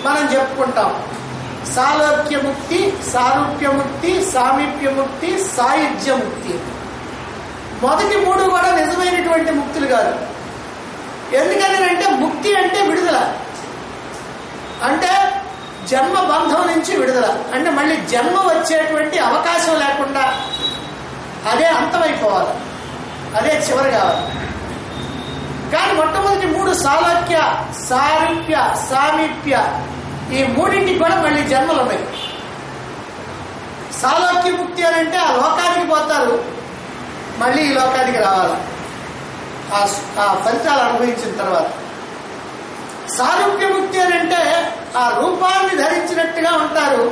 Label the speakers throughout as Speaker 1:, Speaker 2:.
Speaker 1: మనం చెప్పుకుంటాం సాలోక్య ముక్తి సారూప్య ముక్తి సామీప్య ముక్తి సాయుధ్య ముక్తి మొదటి మూడు కూడా నిజమైనటువంటి ముక్తులు కాదు ఎందుకని అంటే ముక్తి అంటే విడుదల అంటే జన్మ బంధం నుంచి విడుదల అంటే మళ్ళీ జన్మ వచ్చేటువంటి అవకాశం లేకుండా అదే అంతమైపోవాలి అదే చివరి కావాలి కానీ మొట్టమొదటి మూడు సాలోక్య సారూప్య సామీప్య ఈ మూడింటికి కూడా మళ్ళీ జన్మలు ఉన్నాయి సాలోక్య ముక్తి అని అంటే ఆ లోకానికి పోతారు మళ్ళీ ఈ లోకానికి రావాలి ఆ ఆ ఫలితాలు అనుభవించిన తర్వాత సారూప్య ముక్తి అని అంటే ఆ రూపాన్ని ధరించినట్టుగా ఉంటారు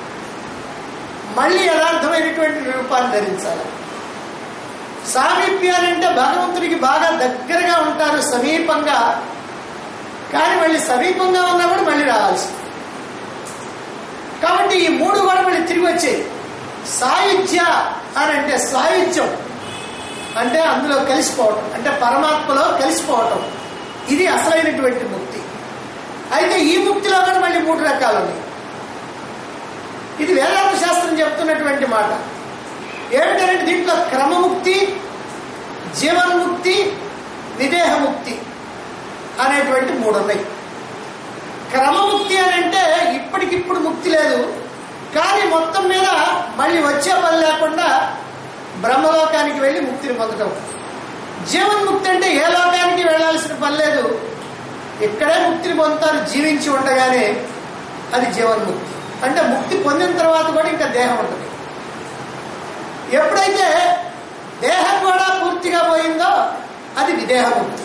Speaker 1: మళ్ళీ యథార్థమైనటువంటి రూపాన్ని ధరించాలి సామీప్యాలంటే భగవంతుడికి బాగా దగ్గరగా ఉంటారు సమీపంగా కానీ మళ్ళీ సమీపంగా ఉన్నా కూడా మళ్ళీ రావాల్సి కాబట్టి ఈ మూడు కూడా మళ్ళీ తిరిగి వచ్చాయి సాయుధ్య అని అంటే సాయుధ్యం అంటే అందులో కలిసిపోవటం అంటే పరమాత్మలో కలిసిపోవటం ఇది అసలైనటువంటి ముక్తి అయితే ఈ ముక్తిలో కూడా మళ్ళీ మూడు రకాలు ఉన్నాయి ఇది వేదాంత శాస్త్రం చెప్తున్నటువంటి మాట ఏమిటంటే దీంట్లో క్రమముక్తి జీవన్ముక్తి విదేహముక్తి అనేటువంటి మూడు ఉన్నాయి క్రమముక్తి అని అంటే ఇప్పటికిప్పుడు ముక్తి లేదు కానీ మొత్తం మీద మళ్ళీ వచ్చే పని లేకుండా బ్రహ్మలోకానికి వెళ్ళి ముక్తిని పొందడం జీవన్ముక్తి అంటే ఏ లోకానికి వెళ్ళాల్సిన పని లేదు ఇక్కడే ముక్తిని పొందుతారు జీవించి ఉండగానే అది జీవన్ముక్తి అంటే ముక్తి పొందిన తర్వాత కూడా ఇంకా దేహం ఉంటుంది ఎప్పుడైతే దేహం కూడా పూర్తిగా పోయిందో అది విదేహముక్తి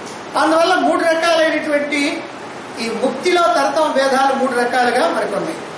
Speaker 1: అందువల్ల మూడు రకాలైనటువంటి ఈ ముక్తిలో తరతం భేదాలు మూడు రకాలుగా మనకు ఉన్నాయి